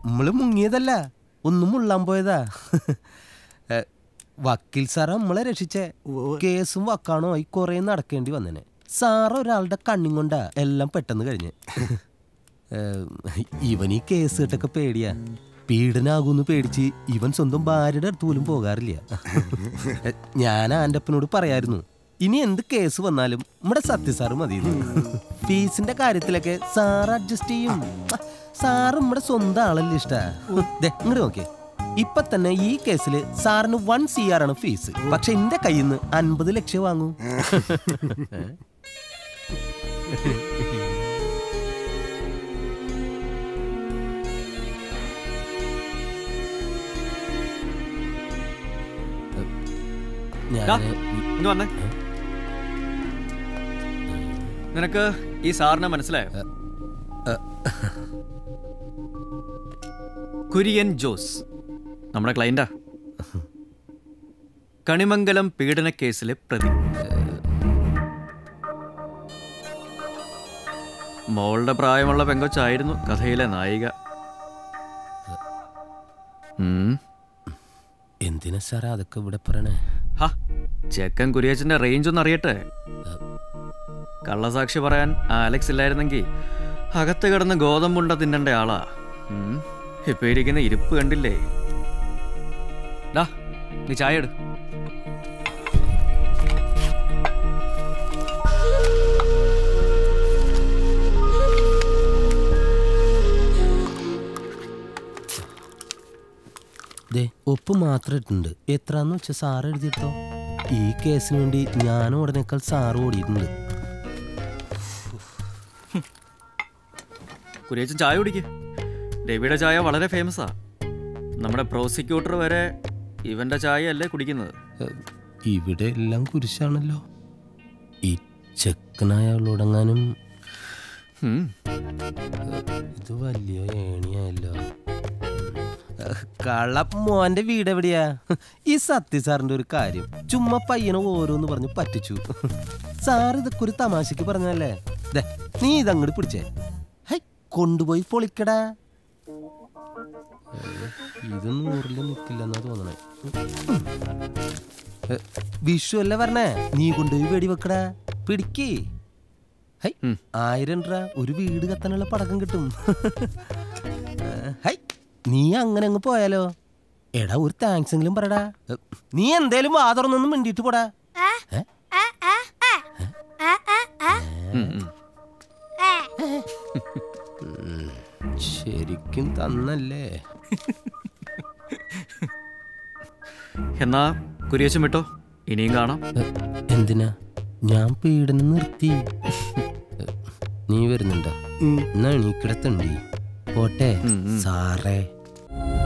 നമ്മള് മുങ്ങിയതല്ല ഒന്നും മുള്ളാൻ പോയതാ ഏ, വക്കീൽ സാറ നമ്മളെ രക്ഷിച്ചേ കേസും വക്കാണോ ആയി കുറേ നടക്കേണ്ടി വന്നേനെ സാറ് ഒരാളുടെ കണ്ണും കൊണ്ടാ എല്ലാം പെട്ടെന്ന് കഴിഞ്ഞ് ഏ, ഇവൻ ഈ കേസ് കേട്ടൊക്കെ പേടിയാ പീഡനാകൂന്ന് പേടിച്ച് ഇവൻ സ്വന്തം ഭാര്യയുടെ അടുത്ത് പോലും പോകാറില്ല ഏ, ഞാൻ ആൻ്റെ അപ്പനോട് പറയായിരുന്നു ഇനി എന്ത് കേസ് വന്നാലും നമ്മുടെ സത്യസാറ് മതി ഫീസിന്റെ കാര്യത്തിലൊക്കെ സാർ അഡ്ജസ്റ്റ് ചെയ്യും സാറ് നമ്മുടെ സ്വന്തം ആളല്ലേ ഇഷ്ട ഇങ്ങോട്ട് നോക്കിയേ ഇപ്പൊ തന്നെ ഈ കേസിൽ സാറിന് വൺ സി ആർ ആണ് ഫീസ് പക്ഷെ എന്റെ കയ്യിൽ നിന്ന് അൻപത് ലക്ഷം വാങ്ങൂ ഏ? ഡാ, ഞാന് ഇങ്ങ് വന്നേ നിനക്ക് ഈ സാറിനെ മനസ്സിലായോ കുര്യൻ ജോസ് നമ്മുടെ ക്ലയന്റാ കണിമംഗലം പീഡന കേസിലെ പ്രതി മോളുടെ പ്രായമുള്ള പെങ്കൊച്ചായിരുന്നു കഥയിലെ നായിക ഉം. എന്തിനാ സാറേ അതൊക്കെ ഇവിടെ പറയണേ ഹാ ചെക്കൻ കുരിയച്ചന്റെ റേഞ്ച് ഒന്ന് അറിയട്ടെ കള്ളസാക്ഷി പറയാൻ ആലക്സ് ഇല്ലായിരുന്നെങ്കിൽ അകത്ത് കിടന്ന് ഗോതമ്പുണ്ട തിന്നണ്ട ആളാ ഉം. ഇപ്പൊ ഇരിക്കുന്ന ഇരിപ്പ് കണ്ടില്ലേ ഡാ നീ ചായ എടു ദേ ഒപ്പ് മാത്രം ഇട്ടുണ്ട് എത്രാന്ന് വെച്ചാൽ സാറ് എഴുതിയിട്ടോ ഈ കേസിന് വേണ്ടി ഞാനും ഉടനേക്കാൾ സാറ് ഓടിയിട്ടുണ്ട് കുരിയച്ചൻ ചായ കുടിക്ക് രവിയുടെ ചായ വളരെ ഫേമസാ നമ്മുടെ പ്രോസിക്യൂട്ടർ വരെ ഇവന്റെ ചായ അല്ലേ കുടിക്കുന്നത് ഏ, ഇവിടെ എല്ലാം കുരിശാണല്ലോ ഈ ചെക്കനായുള്ളടങ്ങാനും ഉം. ഇത് വലിയ ഏണിയായല്ലോ ഏ, കള്ള മോന്റെ വീട് എവിടെയാ ഈ സത്യ സാറിന്റെ ഒരു കാര്യം ചുമ്മാ പയ്യനെ ഓരോന്ന് പറഞ്ഞ് പറ്റിച്ചു സാർ ഇതൊക്കെ ഒരു തമാശക്ക് പറഞ്ഞല്ലേ ദേ, നീ ഇതങ്ങോട്ട് പിടിച്ചേ ഹൈ കൊണ്ടുപോയി പൊളിക്കടാ ഏ, ഇത് നൂറില് നിൽക്കില്ലെന്നാ തോന്നണേ ഏ, വിഷു അല്ലേ പറഞ്ഞേ നീ കൊണ്ടുപോയി വെടി വെക്കടാ പിടിക്കേ ഹൈ ഉം. ആയിരം രൂപ ഒരു വീട് കത്താനുള്ള പടക്കം കിട്ടും ഏ, ഹൈ നീ അങ്ങനെ അങ്ങ് പോയാലോ എടാ ഒരു താങ്ക്സ് എങ്കിലും പറടാ ഏ, നീ എന്തേലും വാ തുറന്നൊന്നും മിണ്ടിയിട്ട് പോടാ ഏ? ഉം, ഉം. ശരിക്കും തന്നല്ലേ എന്നാ കുരിയച്ചൻ വിട്ടോ ഇനിയും കാണാം ഏ, എന്തിനാ ഞാൻ പീഡനം നിർത്തി ഏ, നീ വരുന്നുണ്ടോ എന്നാ എണീക്കിടത്തുണ്ടി പോട്ടെ ഉം, ഉം. സാറേ